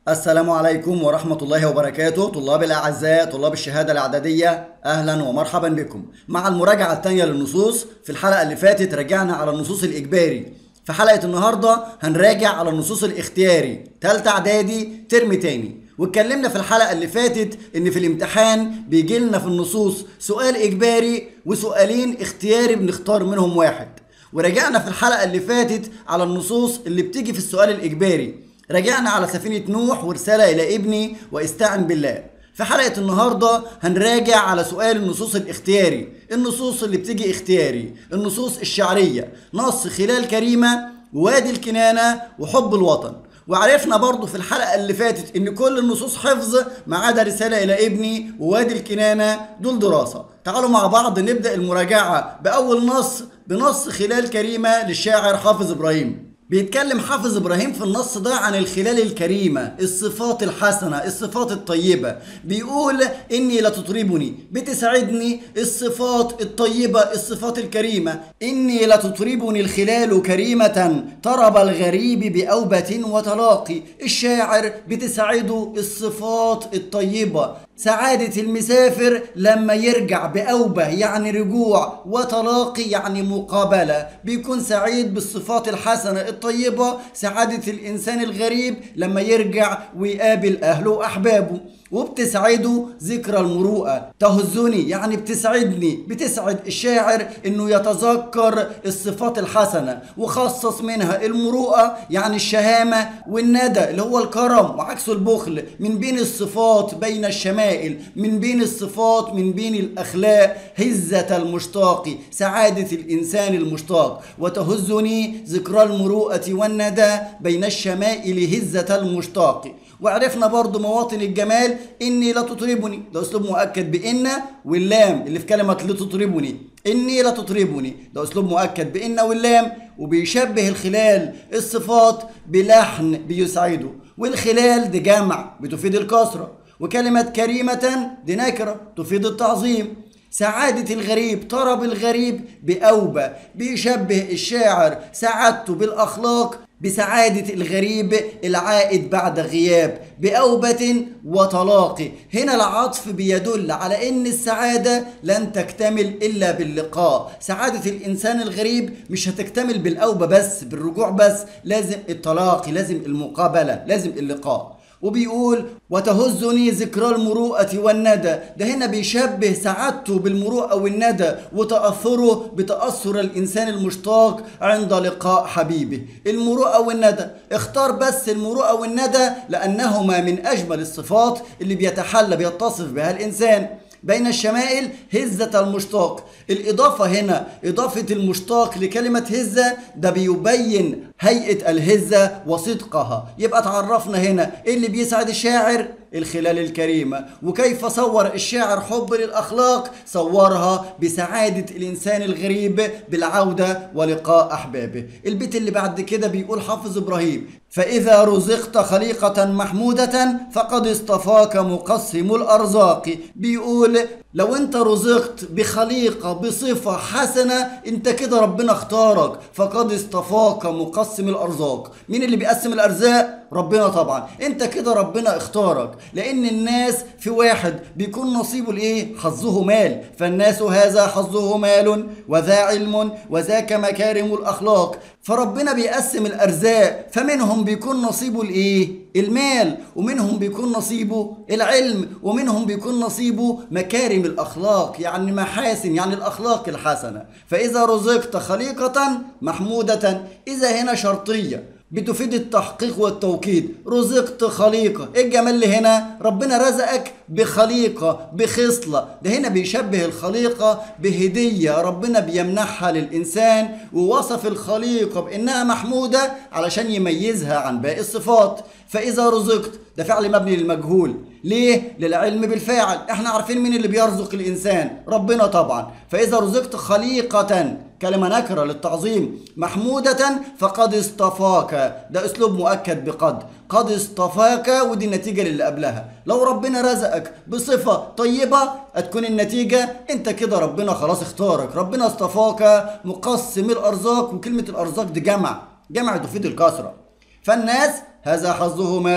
السلام عليكم ورحمة الله وبركاته طلاب الأعزاء طلاب الشهادة الإعدادية أهلا ومرحبا بكم مع المراجعة الثانية للنصوص في الحلقة اللي فاتت رجعنا على النصوص الإجباري في حلقة النهاردة هنراجع على النصوص الاختياري تالتة إعدادي ترم تاني واتكلمنا في الحلقة اللي فاتت إن في الامتحان بيجي لنا في النصوص سؤال إجباري وسؤالين اختياري بنختار منهم واحد ورجعنا في الحلقة اللي فاتت على النصوص اللي بتيجي في السؤال الإجباري رجعنا على سفينة نوح ورسالة إلى ابني واستعن بالله في حلقة النهاردة هنراجع على سؤال النصوص الاختياري النصوص اللي بتيجي اختياري النصوص الشعرية نص خلال كريمة وادي الكنانة وحب الوطن وعرفنا برضو في الحلقة اللي فاتت ان كل النصوص حفظ ما عدا رسالة الى ابني ووادي الكنانة دول دراسة تعالوا مع بعض نبدأ المراجعة بأول نص بنص خلال كريمة للشاعر حافظ إبراهيم بيتكلم حافظ ابراهيم في النص ده عن الخلال الكريمه الصفات الحسنه الصفات الطيبه بيقول اني لتطربني بتسعدني الصفات الطيبه الصفات الكريمه اني لتطربني الخلال كريمه طرب الغريب باوبه وتلاقي الشاعر بتسعده الصفات الطيبه سعادة المسافر لما يرجع بأوبة يعني رجوع وتلاقي يعني مقابلة بيكون سعيد بالصفات الحسنة الطيبة سعادة الإنسان الغريب لما يرجع ويقابل أهله وأحبابه وبتسعده ذكرى المروءة تهزني يعني بتسعدني بتسعد الشاعر انه يتذكر الصفات الحسنة وخصص منها المروءة يعني الشهامة والندى اللي هو الكرم وعكسه البخل من بين الصفات بين الشمائل من بين الصفات من بين الأخلاق هزة المشتاق سعادة الإنسان المشتاق وتهزني ذكرى المروءة والندى بين الشمائل هزة المشتاق وعرفنا برضو مواطن الجمال اني لا تطربني ده اسلوب مؤكد بان واللام اللي في كلمه لتطربني اني لا تطربني ده اسلوب مؤكد بان واللام وبيشبه الخلال الصفات بلحن بيسعده والخلال دي جمع بتفيد الكسره وكلمه كريمه دي نكره تفيد التعظيم سعادة الغريب طرب الغريب بأوبة بيشبه الشاعر سعادته بالأخلاق بسعادة الغريب العائد بعد غياب بأوبة وطلاق هنا العطف بيدل على أن السعادة لن تكتمل إلا باللقاء سعادة الإنسان الغريب مش هتكتمل بالأوبة بس بالرجوع بس لازم التلاقي لازم المقابلة لازم اللقاء وبيقول وتهزني ذكرى المروءة والندى ده هنا بيشبه سعادته بالمروءة والندى وتأثره بتأثر الإنسان المشتاق عند لقاء حبيبه المروءة والندى اختار بس المروءة والندى لأنهما من أجمل الصفات اللي بيتحلى بيتصف بها الإنسان بين الشمائل هزة المشتاق الإضافة هنا إضافة المشتاق لكلمة هزة ده بيبين هيئة الهزة وصدقها يبقى تعرفنا هنا إيه اللي بيسعد الشاعر الخلال الكريمة وكيف صور الشاعر حب للأخلاق صورها بسعادة الإنسان الغريب بالعودة ولقاء أحبابه البيت اللي بعد كده بيقول حافظ إبراهيم فإذا رزقت خليقة محمودة فقد اصطفاك مقسم الأرزاق بيقول لو انت رزقت بخليقة بصفة حسنة انت كده ربنا اختارك فقد اصطفاك مقسم الأرزاق مين اللي بيقسم الأرزاق؟ ربنا طبعا انت كده ربنا اختارك لان الناس في واحد بيكون نصيبه الايه حظه مال فالناس هذا حظه مال وذا علم وذاك مكارم الاخلاق فربنا بيقسم الارزاق فمنهم بيكون نصيبه الايه المال ومنهم بيكون نصيبه العلم ومنهم بيكون نصيبه مكارم الاخلاق يعني محاسن يعني الاخلاق الحسنه فاذا رزقت خليقه محموده اذا هنا شرطيه بتفيد التحقيق والتوكيد رزقت خليقة ايه الجمال اللي هنا ربنا رزقك بخليقة بخصلة ده هنا بيشبه الخليقة بهدية ربنا بيمنحها للإنسان ووصف الخليقة بأنها محمودة علشان يميزها عن باقي الصفات فإذا رزقت ده فعل مبني للمجهول ليه؟ للعلم بالفاعل احنا عارفين مين اللي بيرزق الإنسان ربنا طبعا فإذا رزقت خليقة كلمة نكرة للتعظيم محمودة فقد اصطفاك ده أسلوب مؤكد بقد قد اصطفاك ودي النتيجة اللي قبلها لو ربنا رزقك بصفة طيبة هتكون النتيجة انت كده ربنا خلاص اختارك ربنا اصطفاك مقسم الأرزاق وكلمة الأرزاق دي جمع جمع تفيد الكثرة فالناس هذا حظه مال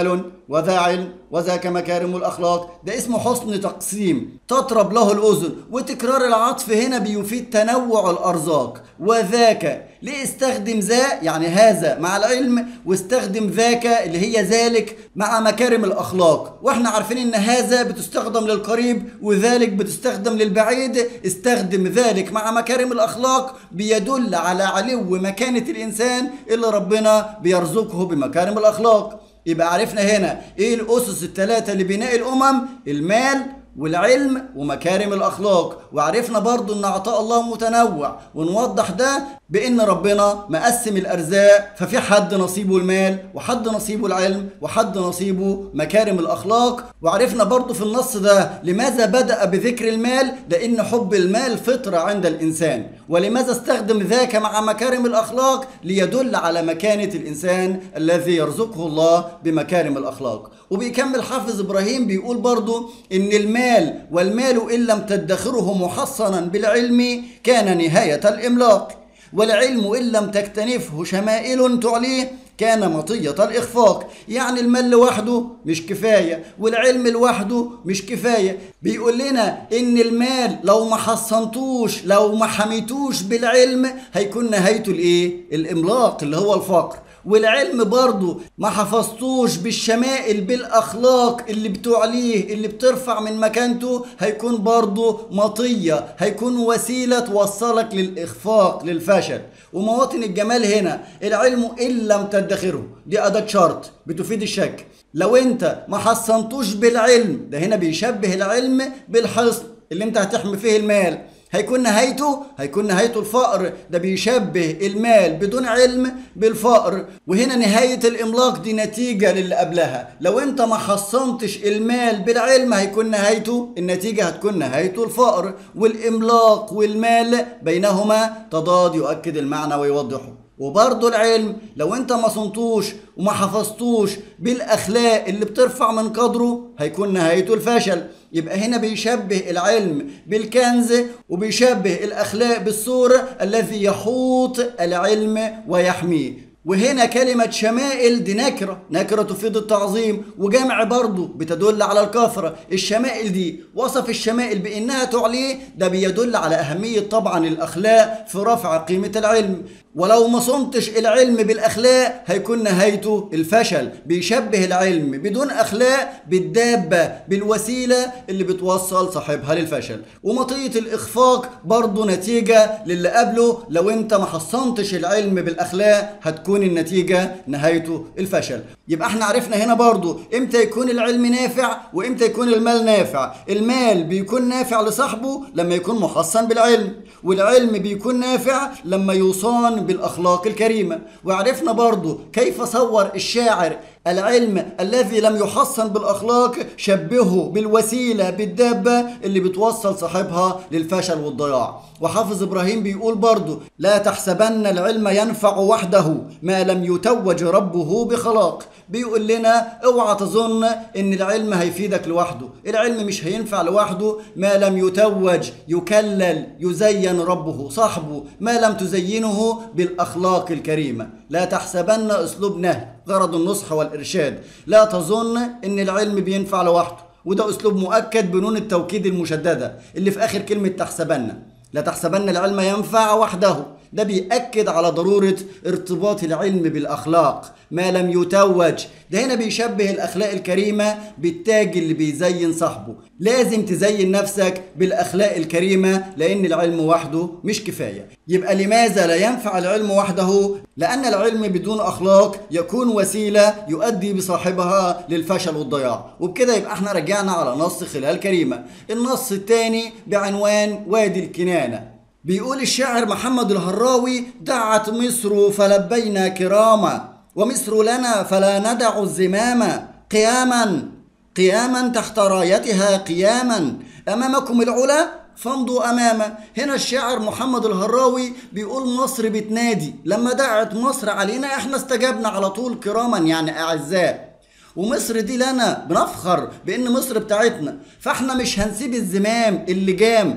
وذا علم وذاك مكارم الأخلاق ده اسمه حسن تقسيم تطرب له الأذن وتكرار العطف هنا بيفيد تنوع الأرزاق وذاك ليه استخدم ذا يعني هذا مع العلم واستخدم ذاك اللي هي ذلك مع مكارم الأخلاق واحنا عارفين ان هذا بتستخدم للقريب وذلك بتستخدم للبعيد استخدم ذلك مع مكارم الأخلاق بيدل على علو مكانة الإنسان اللي ربنا بيرزقه بمكارم الأخلاق يبقى عرفنا هنا ايه الاسس الثلاثه لبناء الامم المال والعلم ومكارم الاخلاق وعرفنا برضو ان عطاء الله متنوع ونوضح ده بان ربنا مقسم الارزاق ففي حد نصيبه المال وحد نصيبه العلم وحد نصيبه مكارم الاخلاق وعرفنا برضو في النص ده لماذا بدا بذكر المال لان حب المال فطره عند الانسان ولماذا استخدم ذاك مع مكارم الاخلاق ليدل على مكانه الانسان الذي يرزقه الله بمكارم الاخلاق وبيكمل حافظ ابراهيم بيقول برضو ان المال والمال ان لم تدخره محصنا بالعلم كان نهايه الاملاق والعلم ان لم تكتنفه شمائل تعليه كان مطية الإخفاق يعني المال لوحده مش كفاية والعلم لوحده مش كفاية بيقول لنا إن المال لو ما حصنتوش لو ما حميتوش بالعلم هيكون نهايته الإيه؟ الإملاق اللي هو الفقر والعلم برضه ما حفظتوش بالشمائل بالاخلاق اللي بتعليه اللي بترفع من مكانته هيكون برضه مطيه هيكون وسيله توصلك للاخفاق للفشل ومواطن الجمال هنا العلم ان لم تدخره دي اداه شرط بتفيد الشك لو انت ما حصنتوش بالعلم ده هنا بيشبه العلم بالحصن اللي انت هتحمي فيه المال هيكون نهايته هيكون نهايته الفقر ده بيشبه المال بدون علم بالفقر وهنا نهاية الإملاق دي نتيجة للي قبلها لو انت ما حصنتش المال بالعلم هيكون نهايته النتيجة هتكون نهايته الفقر والإملاق والمال بينهما تضاد يؤكد المعنى ويوضحه وبرضه العلم لو انت ما صنتوش وما حفظتوش بالاخلاق اللي بترفع من قدره هيكون نهايته الفشل يبقى هنا بيشبه العلم بالكنز وبيشبه الاخلاق بالسور الذي يحوط العلم ويحميه وهنا كلمة شمائل دي نكرة نكرة تفيد التعظيم وجمع برضه بتدل على الكثرة الشمائل دي وصف الشمائل بأنها تعليه ده بيدل على أهمية طبعا الأخلاق في رفع قيمة العلم ولو ما صمتش العلم بالأخلاق هيكون نهايته الفشل بيشبه العلم بدون أخلاق بالدابة بالوسيلة اللي بتوصل صاحبها للفشل ومطية الإخفاق برضه نتيجة للي قبله لو انت ما حصنتش العلم بالأخلاق هتكون النتيجة نهايته الفشل يبقى احنا عرفنا هنا برضه امتى يكون العلم نافع وامتى يكون المال نافع المال بيكون نافع لصاحبه لما يكون محصن بالعلم والعلم بيكون نافع لما يوصان بالاخلاق الكريمه وعرفنا برضو كيف صور الشاعر العلم الذي لم يحصن بالاخلاق شبهه بالوسيله بالدابه اللي بتوصل صاحبها للفشل والضياع وحافظ ابراهيم بيقول برضو لا تحسبن العلم ينفع وحده ما لم يتوج ربه بخلاق بيقول لنا اوعى تظن ان العلم هيفيدك لوحده العلم مش هينفع لوحده ما لم يتوج يكلل يزين ربه صاحبه ما لم تزينه بالاخلاق الكريمه لا تحسبن اسلوب نهي غرض النصح والارشاد لا تظن ان العلم بينفع لوحده وده اسلوب مؤكد بنون التوكيد المشدده اللي في اخر كلمه تحسبن لا تحسبن العلم ينفع وحده ده بيأكد على ضرورة ارتباط العلم بالأخلاق ما لم يتوج ده هنا بيشبه الأخلاق الكريمة بالتاج اللي بيزين صاحبه لازم تزين نفسك بالأخلاق الكريمة لأن العلم وحده مش كفاية يبقى لماذا لا ينفع العلم وحده لأن العلم بدون أخلاق يكون وسيلة يؤدي بصاحبها للفشل والضياع وبكده يبقى احنا رجعنا على نص خلال كريمة النص الثاني بعنوان وادي الكنانة بيقول الشاعر محمد الهراوي دعت مصر فلبينا كراما ومصر لنا فلا ندع الزمام قياما قياما تحت رايتها قياما امامكم العلا فامضوا امامه هنا الشاعر محمد الهراوي بيقول مصر بتنادي لما دعت مصر علينا احنا استجبنا على طول كراما يعني اعزاء ومصر دي لنا بنفخر بان مصر بتاعتنا فاحنا مش هنسيب الزمام اللي جام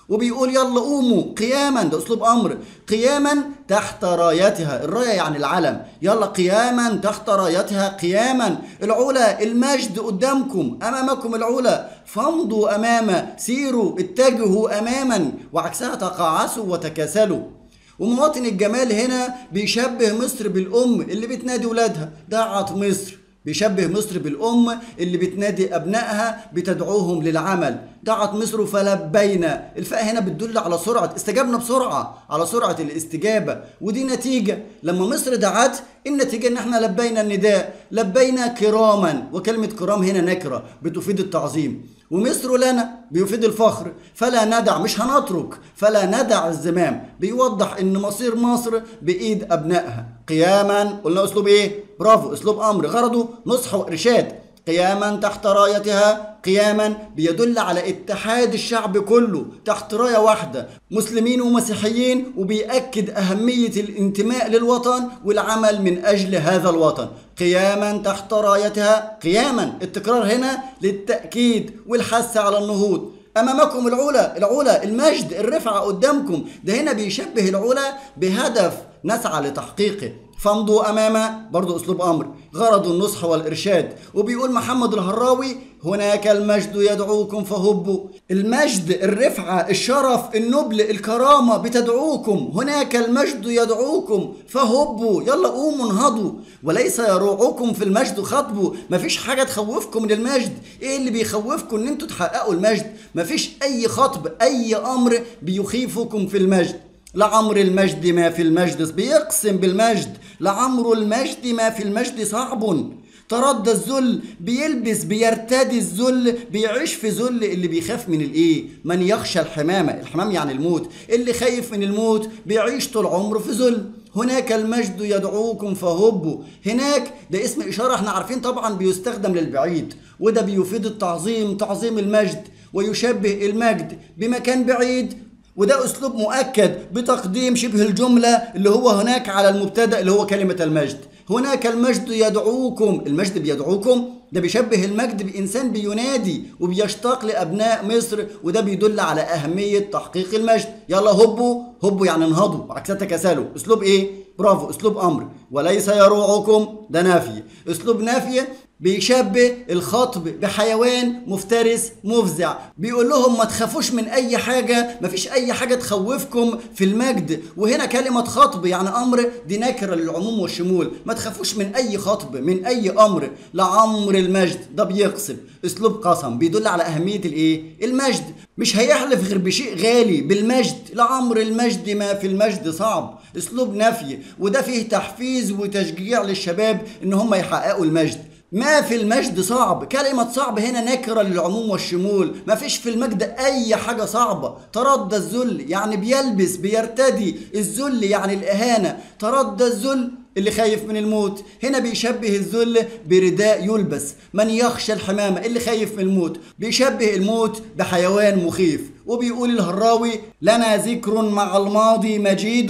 وبيقول يلا قوموا قياما ده اسلوب امر قياما تحت رايتها الرايه يعني العلم يلا قياما تحت رايتها قياما العلا المجد قدامكم امامكم العلا فامضوا اماما سيروا اتجهوا اماما وعكسها تقاعسوا وتكاسلوا ومواطن الجمال هنا بيشبه مصر بالام اللي بتنادي ولادها دعت مصر بيشبه مصر بالأم اللي بتنادي أبنائها بتدعوهم للعمل دعت مصر فلبينا الفاء هنا بتدل على سرعة استجابنا بسرعة على سرعة الاستجابة ودي نتيجة لما مصر دعت النتيجة ان احنا لبينا النداء لبينا كراما وكلمة كرام هنا نكرة بتفيد التعظيم ومصر لنا بيفيد الفخر فلا ندع مش هنترك فلا ندع الزمام بيوضح ان مصير مصر بايد ابنائها قياما قلنا اسلوب ايه برافو اسلوب امر غرضه نصح وارشاد قياما تحت رايتها قياما بيدل على اتحاد الشعب كله تحت رايه واحده مسلمين ومسيحيين وبيأكد اهميه الانتماء للوطن والعمل من اجل هذا الوطن قياما تحت رايتها قياما التكرار هنا للتاكيد والحث على النهوض امامكم العلا العلا المجد الرفعه قدامكم ده هنا بيشبه العلا بهدف نسعى لتحقيقه فامضوا امامه برضو اسلوب امر غرض النصح والارشاد وبيقول محمد الهراوي هناك المجد يدعوكم فهبوا المجد الرفعه الشرف النبل الكرامه بتدعوكم هناك المجد يدعوكم فهبوا يلا قوموا انهضوا وليس يروعكم في المجد خطبوا مفيش حاجه تخوفكم من المجد ايه اللي بيخوفكم ان انتوا تحققوا المجد مفيش اي خطب اي امر بيخيفكم في المجد لعمر المجد ما في المجد بيقسم بالمجد لعمر المجد ما في المجد صعب تردى الذل بيلبس بيرتدي الذل بيعيش في ذل اللي بيخاف من الايه من يخشى الحمامه الحمام يعني الموت اللي خايف من الموت بيعيش طول عمره في ذل هناك المجد يدعوكم فهبوا هناك ده اسم اشاره احنا عارفين طبعا بيستخدم للبعيد وده بيفيد التعظيم تعظيم المجد ويشبه المجد بمكان بعيد وده اسلوب مؤكد بتقديم شبه الجمله اللي هو هناك على المبتدا اللي هو كلمه المجد هناك المجد يدعوكم المجد بيدعوكم ده بيشبه المجد بإنسان بينادي وبيشتاق لأبناء مصر وده بيدل على أهمية تحقيق المجد يلا هبوا هبوا يعني انهضوا عكس تكاسلوا أسلوب إيه؟ برافو أسلوب أمر وليس يروعكم ده نافي أسلوب نافي بيشبه الخطب بحيوان مفترس مفزع بيقول لهم ما تخافوش من اي حاجه ما فيش اي حاجه تخوفكم في المجد وهنا كلمه خطب يعني امر دي نكره للعموم والشمول ما تخافوش من اي خطب من اي امر لعمر المجد ده بيقسم اسلوب قسم بيدل على اهميه الايه المجد مش هيحلف غير بشيء غالي بالمجد لعمر المجد ما في المجد صعب اسلوب نفي وده فيه تحفيز وتشجيع للشباب ان هم يحققوا المجد ما في المجد صعب كلمة صعب هنا نكرة للعموم والشمول ما فيش في المجد أي حاجة صعبة تردى الذل يعني بيلبس بيرتدي الذل يعني الإهانة تردى الذل اللي خايف من الموت هنا بيشبه الذل برداء يلبس من يخشى الحمامة اللي خايف من الموت بيشبه الموت بحيوان مخيف وبيقول الهراوي لنا ذكر مع الماضي مجيد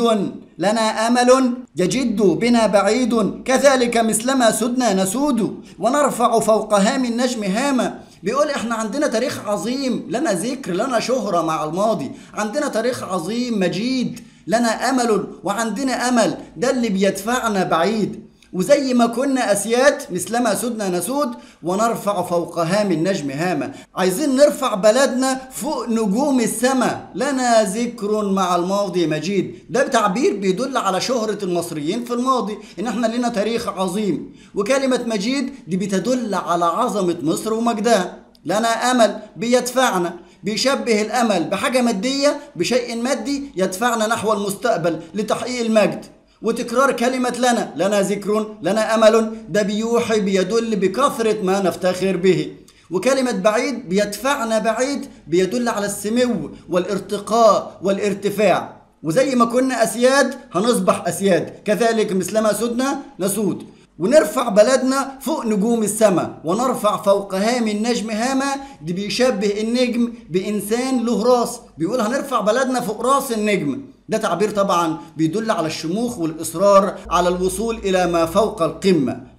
لنا امل يجد بنا بعيد كذلك مثلما سدنا نسود ونرفع فوق هام النجم هاما بيقول احنا عندنا تاريخ عظيم لنا ذكر لنا شهرة مع الماضي عندنا تاريخ عظيم مجيد لنا امل وعندنا امل ده اللي بيدفعنا بعيد وزي ما كنا اسياد مثلما سدنا نسود ونرفع فوق هام النجم هاما عايزين نرفع بلدنا فوق نجوم السماء لنا ذكر مع الماضي مجيد ده تعبير بيدل على شهرة المصريين في الماضي ان احنا لنا تاريخ عظيم وكلمة مجيد دي بتدل على عظمة مصر ومجدها لنا امل بيدفعنا بيشبه الامل بحاجه ماديه بشيء مادي يدفعنا نحو المستقبل لتحقيق المجد وتكرار كلمة لنا لنا ذكر لنا أمل ده بيوحي بيدل بكثرة ما نفتخر به وكلمة بعيد بيدفعنا بعيد بيدل على السمو والارتقاء والارتفاع وزي ما كنا أسياد هنصبح أسياد كذلك مثلما سدنا نسود ونرفع بلدنا فوق نجوم السماء ونرفع فوق هام النجم هامة دي بيشبه النجم بإنسان له راس بيقول هنرفع بلدنا فوق راس النجم ده تعبير طبعا بيدل على الشموخ والإصرار على الوصول إلى ما فوق القمة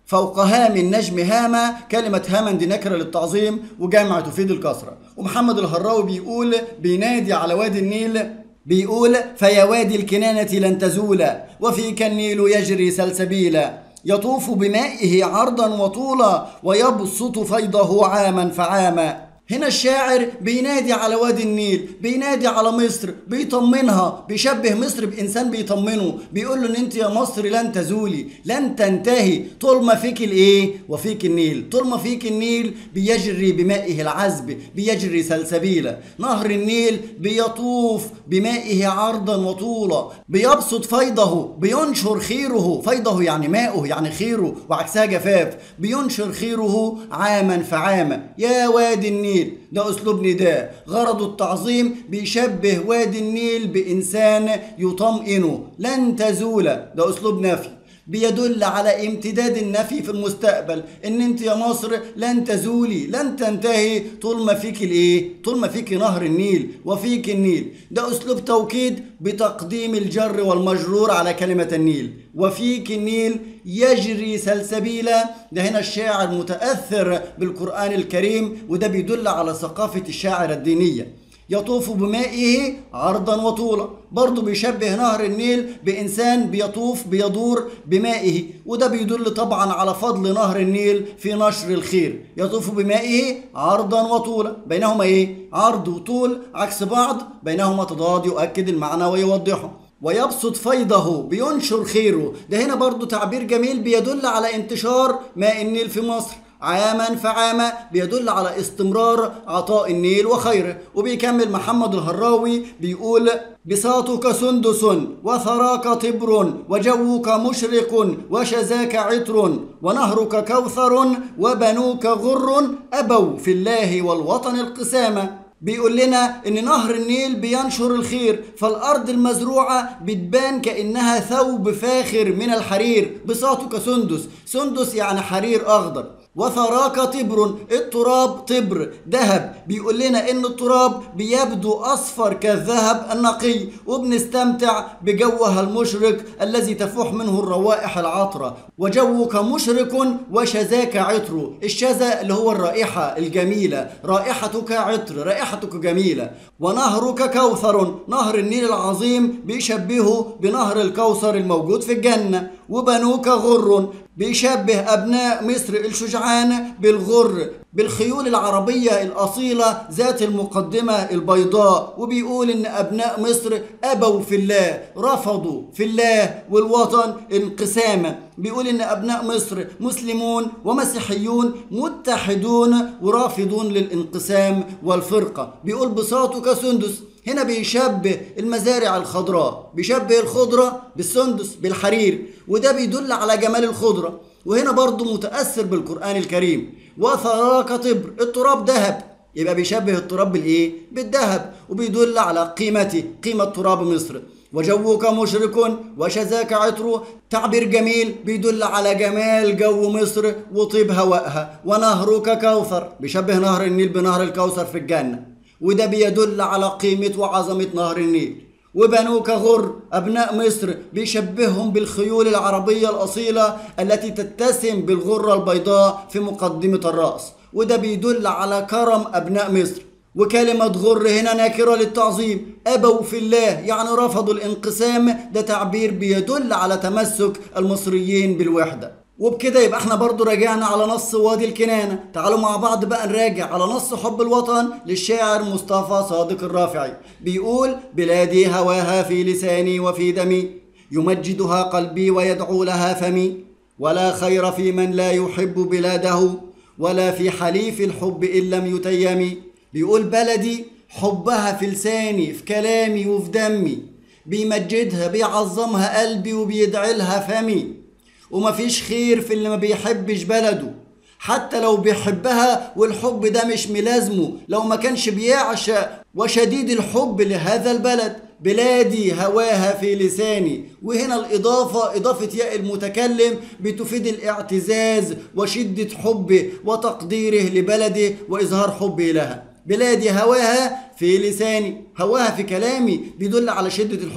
فوق هام النجم هامة كلمة هاما دي نكرة للتعظيم وجامعة تفيد الكسرة ومحمد الهراوي بيقول بينادي على وادي النيل بيقول فيا وادي الكنانة لن تزول وفيك النيل يجري سلسبيلا يطوف بمائه عرضا وطولا ويبسط فيضه عاما فعاما هنا الشاعر بينادي على وادي النيل بينادي على مصر بيطمنها بيشبه مصر بإنسان بيطمنه بيقول له ان انت يا مصر لن تزولي لن تنتهي طول ما فيك الايه وفيك النيل طول ما فيك النيل بيجري بمائه العذب بيجري سلسبيلا نهر النيل بيطوف بمائه عرضا وطولا بيبسط فيضه بينشر خيره فيضه يعني ماؤه يعني خيره وعكسها جفاف بينشر خيره عاما فعاما يا وادي النيل النيل ده أسلوب نداء غرض التعظيم بيشبه وادي النيل بإنسان يطمئنه لن تزول ده أسلوب نفي بيدل على امتداد النفي في المستقبل ان انت يا مصر لن تزولي لن تنتهي طول ما فيك الايه طول ما فيك نهر النيل وفيك النيل ده اسلوب توكيد بتقديم الجر والمجرور على كلمة النيل وفيك النيل يجري سلسبيلا ده هنا الشاعر متأثر بالقرآن الكريم وده بيدل على ثقافة الشاعر الدينية يطوف بمائه عرضا وطولا برضه بيشبه نهر النيل بإنسان بيطوف بيدور بمائه وده بيدل طبعا على فضل نهر النيل في نشر الخير يطوف بمائه عرضا وطولا بينهما ايه عرض وطول عكس بعض بينهما تضاد يؤكد المعنى ويوضحه ويبسط فيضه بينشر خيره ده هنا برضو تعبير جميل بيدل على انتشار ماء النيل في مصر عاما فعاما بيدل على استمرار عطاء النيل وخيره وبيكمل محمد الهراوي بيقول بساطك سندس وثراك طبر وجوك مشرق وشذاك عطر ونهرك كوثر وبنوك غر أبوا في الله والوطن القسامة بيقول لنا ان نهر النيل بينشر الخير فالارض المزروعه بتبان كانها ثوب فاخر من الحرير بساطك سندس سندس يعني حرير اخضر وثراك طبر التراب طبر ذهب بيقول لنا ان التراب بيبدو اصفر كالذهب النقي وبنستمتع بجوها المشرق الذي تفوح منه الروائح العطرة وجوك مشرق وشذاك عطر الشذا اللي هو الرائحة الجميلة رائحتك عطر رائحتك جميلة ونهرك كوثر نهر النيل العظيم بيشبهه بنهر الكوثر الموجود في الجنة وبنوك غر بيشبه أبناء مصر الشجعان بالغر بالخيول العربية الأصيلة ذات المقدمة البيضاء وبيقول إن أبناء مصر أبوا في الله رفضوا في الله والوطن انقساما بيقول إن أبناء مصر مسلمون ومسيحيون متحدون ورافضون للانقسام والفرقة بيقول بساطك سندس هنا بيشبه المزارع الخضراء بيشبه الخضرة بالسندس بالحرير وده بيدل على جمال الخضرة وهنا برضه متأثر بالقرآن الكريم وثراك طبر التراب ذهب يبقى بيشبه التراب بالايه بالذهب وبيدل على قيمته قيمة تراب مصر وجوك مشرق وشذاك عطر تعبير جميل بيدل على جمال جو مصر وطيب هوائها ونهرك كوثر بيشبه نهر النيل بنهر الكوثر في الجنة وده بيدل على قيمة وعظمة نهر النيل وبنوك غر أبناء مصر بيشبههم بالخيول العربية الأصيلة التي تتسم بالغرة البيضاء في مقدمة الرأس وده بيدل على كرم أبناء مصر وكلمة غر هنا ناكرة للتعظيم أبوا في الله يعني رفضوا الانقسام ده تعبير بيدل على تمسك المصريين بالوحدة وبكده يبقى احنا برضو راجعنا على نص وادي الكنانة تعالوا مع بعض بقى نراجع على نص حب الوطن للشاعر مصطفى صادق الرافعي بيقول بلادي هواها في لساني وفي دمي يمجدها قلبي ويدعو لها فمي ولا خير في من لا يحب بلاده ولا في حليف الحب إن لم يتيم بيقول بلدي حبها في لساني في كلامي وفي دمي بيمجدها بيعظمها قلبي وبيدعي لها فمي ومفيش خير في اللي ما بيحبش بلده حتى لو بيحبها والحب ده مش ملازمه لو ما كانش بيعشق وشديد الحب لهذا البلد بلادي هواها في لساني وهنا الإضافة إضافة ياء المتكلم بتفيد الاعتزاز وشدة حبه وتقديره لبلده وإظهار حبه لها بلادي هواها في لساني هواها في كلامي بيدل على شدة الحب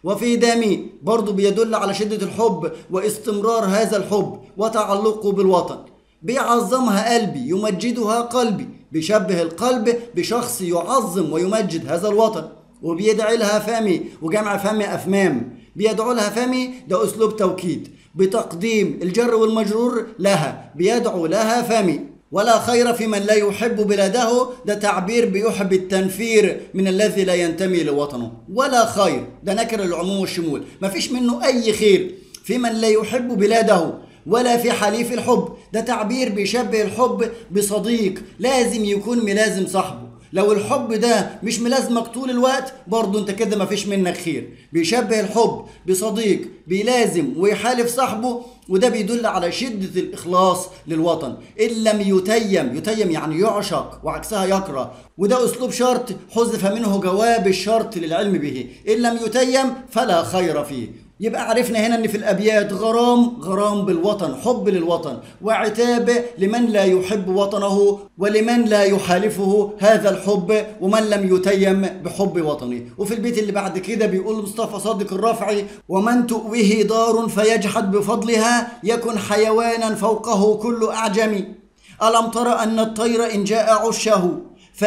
وفي دمي برضه بيدل على شدة الحب واستمرار هذا الحب وتعلقه بالوطن بيعظمها قلبي يمجدها قلبي بيشبه القلب بشخص يعظم ويمجد هذا الوطن وبيدعي لها فمي وجمع فمي أفمام بيدعو لها فمي ده أسلوب توكيد بتقديم الجر والمجرور لها بيدعو لها فمي ولا خير في من لا يحب بلاده ده تعبير بيحب التنفير من الذي لا ينتمي لوطنه ولا خير ده نكر العموم والشمول مفيش منه أي خير في من لا يحب بلاده ولا في حليف الحب ده تعبير بيشبه الحب بصديق لازم يكون ملازم صاحبه لو الحب ده مش ملازمك طول الوقت برضه انت كده مفيش منك خير بيشبه الحب بصديق بيلازم ويحالف صاحبه وده بيدل على شدة الإخلاص للوطن إن لم يتيم يتيم يعني يعشق وعكسها يكره وده أسلوب شرط حذف منه جواب الشرط للعلم به إن لم يتيم فلا خير فيه يبقى عرفنا هنا ان في الابيات غرام غرام بالوطن حب للوطن وعتاب لمن لا يحب وطنه ولمن لا يحالفه هذا الحب ومن لم يتيم بحب وطنه وفي البيت اللي بعد كده بيقول مصطفى صادق الرافعي ومن تؤويه دار فيجحد بفضلها يكن حيوانا فوقه كل اعجمي الم تر ان الطير ان جاء عشه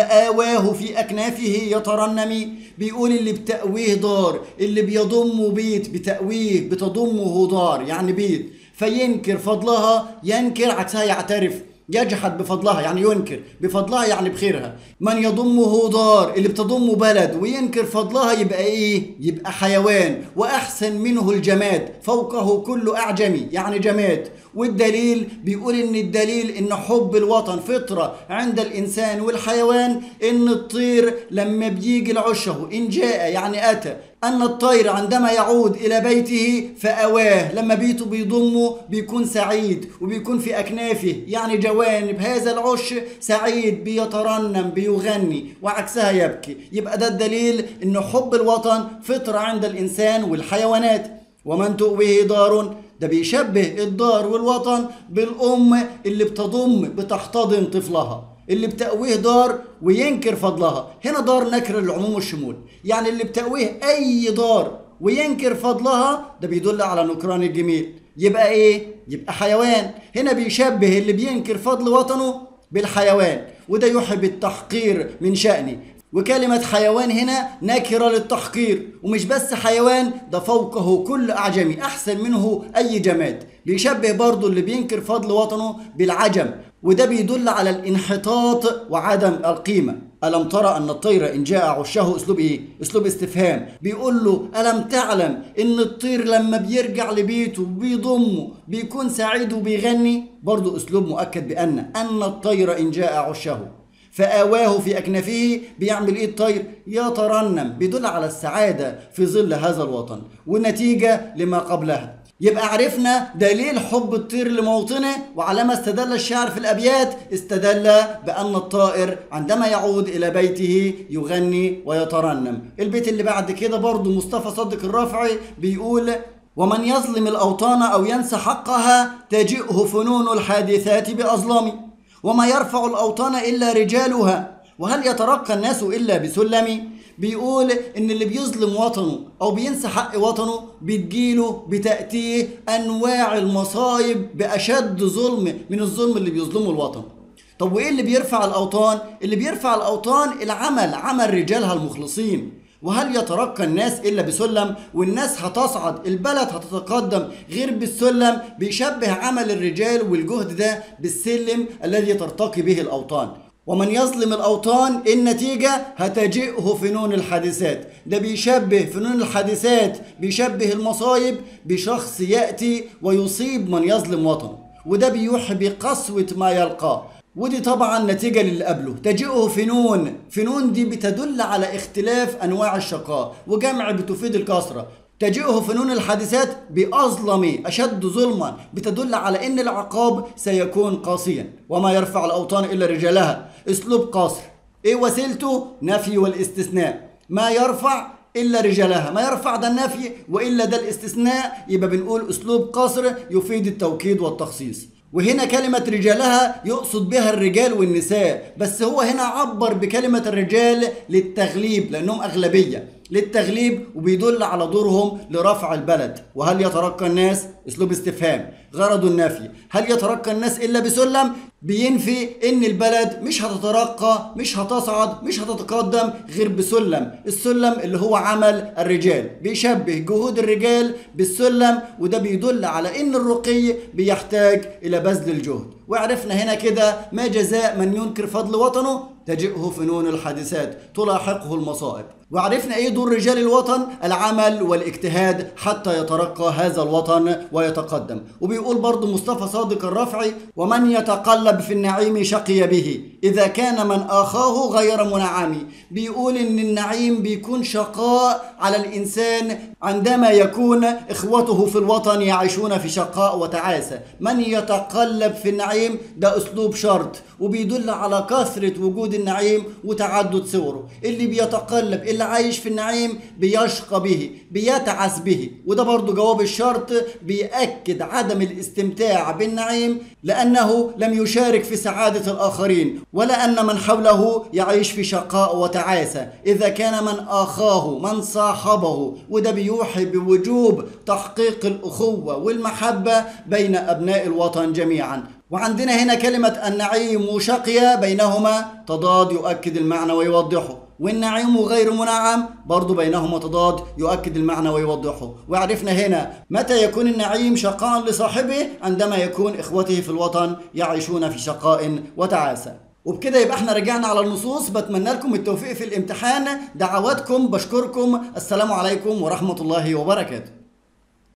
فآواه في أكنافه يترنم بيقول اللي بتأويه دار اللي بيضم بيت بتأويه بتضمه دار يعني بيت فينكر فضلها ينكر عكسها يعترف يجحد بفضلها يعني ينكر بفضلها يعني بخيرها من يضمه دار اللي بتضمه بلد وينكر فضلها يبقى ايه يبقى حيوان واحسن منه الجماد فوقه كل اعجمي يعني جماد والدليل بيقول ان الدليل ان حب الوطن فطره عند الانسان والحيوان ان الطير لما بيجي لعشه ان جاء يعني اتى أن الطير عندما يعود إلى بيته فأواه لما بيته بيضمه بيكون سعيد وبيكون في أكنافه يعني جوانب هذا العش سعيد بيترنم بيغني وعكسها يبكي يبقى ده الدليل أن حب الوطن فطرة عند الإنسان والحيوانات ومن تؤويه دار ده بيشبه الدار والوطن بالأم اللي بتضم بتحتضن طفلها اللي بتأويه دار وينكر فضلها هنا دار نكر العموم والشمول يعني اللي بتأويه أي دار وينكر فضلها ده بيدل على نكران الجميل يبقى ايه يبقى حيوان هنا بيشبه اللي بينكر فضل وطنه بالحيوان وده يحب التحقير من شأنه وكلمة حيوان هنا نكرة للتحقير ومش بس حيوان ده فوقه كل أعجمي أحسن منه أي جماد بيشبه برضه اللي بينكر فضل وطنه بالعجم وده بيدل على الانحطاط وعدم القيمة ألم ترى أن الطير إن جاء عشه أسلوب إيه؟ أسلوب استفهام بيقول له ألم تعلم إن الطير لما بيرجع لبيته بيضمه بيكون سعيد وبيغني برضه أسلوب مؤكد بأن أن الطير إن جاء عشه فآواه في أكنافه بيعمل إيه الطير؟ يترنم بيدل على السعادة في ظل هذا الوطن والنتيجة لما قبلها يبقى عرفنا دليل حب الطير لموطنه وعلى ما استدل الشاعر في الأبيات استدل بأن الطائر عندما يعود إلى بيته يغني ويترنم البيت اللي بعد كده برضو مصطفى صدق الرافعي بيقول ومن يظلم الأوطان أو ينسى حقها تجئه فنون الحادثات بأظلام وما يرفع الأوطان إلا رجالها وهل يترقى الناس إلا بسلم بيقول ان اللي بيظلم وطنه او بينسى حق وطنه بتجيله بتأتيه انواع المصايب باشد ظلم من الظلم اللي بيظلمه الوطن طب وايه اللي بيرفع الاوطان اللي بيرفع الاوطان العمل عمل رجالها المخلصين وهل يترقى الناس الا بسلم والناس هتصعد البلد هتتقدم غير بالسلم بيشبه عمل الرجال والجهد ده بالسلم الذي ترتقي به الاوطان ومن يظلم الأوطان النتيجة هتجئه فنون الحادثات ده بيشبه فنون الحادثات بيشبه المصايب بشخص يأتي ويصيب من يظلم وطنه وده بيوحي بقسوة ما يلقاه ودي طبعا نتيجة للي قبله تجئه فنون فنون دي بتدل على اختلاف أنواع الشقاء وجمع بتفيد الكثرة تجئه فنون الحادثات بأظلم أشد ظلما بتدل على أن العقاب سيكون قاسيا وما يرفع الأوطان إلا رجالها أسلوب قاصر إيه وسيلته نفي والاستثناء ما يرفع إلا رجالها ما يرفع ده النفي وإلا ده الاستثناء يبقى بنقول أسلوب قصر يفيد التوكيد والتخصيص وهنا كلمة رجالها يقصد بها الرجال والنساء بس هو هنا عبر بكلمة الرجال للتغليب لأنهم أغلبية للتغليب وبيدل على دورهم لرفع البلد وهل يترقى الناس اسلوب استفهام غرض النفي هل يترقى الناس الا بسلم بينفي ان البلد مش هتترقى مش هتصعد مش هتتقدم غير بسلم السلم اللي هو عمل الرجال بيشبه جهود الرجال بالسلم وده بيدل على ان الرقي بيحتاج الى بذل الجهد وعرفنا هنا كده ما جزاء من ينكر فضل وطنه تجئه فنون الحادثات تلاحقه المصائب وعرفنا ايه دور رجال الوطن العمل والاجتهاد حتى يترقى هذا الوطن ويتقدم وبيقول برضو مصطفى صادق الرفعي ومن يتقلب في النعيم شقي به اذا كان من اخاه غير منعم بيقول ان النعيم بيكون شقاء على الانسان عندما يكون اخوته في الوطن يعيشون في شقاء وتعاسه من يتقلب في النعيم ده اسلوب شرط وبيدل على كثره وجود النعيم وتعدد صوره اللي بيتقلب اللي عايش في النعيم بيشقى به بيتعس به وده برضو جواب الشرط بيأكد عدم الاستمتاع بالنعيم لأنه لم يشارك في سعادة الآخرين ولا أن من حوله يعيش في شقاء وتعاسة إذا كان من آخاه من صاحبه وده بيوحي بوجوب تحقيق الأخوة والمحبة بين أبناء الوطن جميعا وعندنا هنا كلمة النعيم وشقيا بينهما تضاد يؤكد المعنى ويوضحه والنعيم غير منعم برضو بينهما تضاد يؤكد المعنى ويوضحه وعرفنا هنا متى يكون النعيم شقاء لصاحبه عندما يكون إخوته في الوطن يعيشون في شقاء وتعاسة وبكده يبقى احنا رجعنا على النصوص بتمنى لكم التوفيق في الامتحان دعواتكم بشكركم السلام عليكم ورحمة الله وبركاته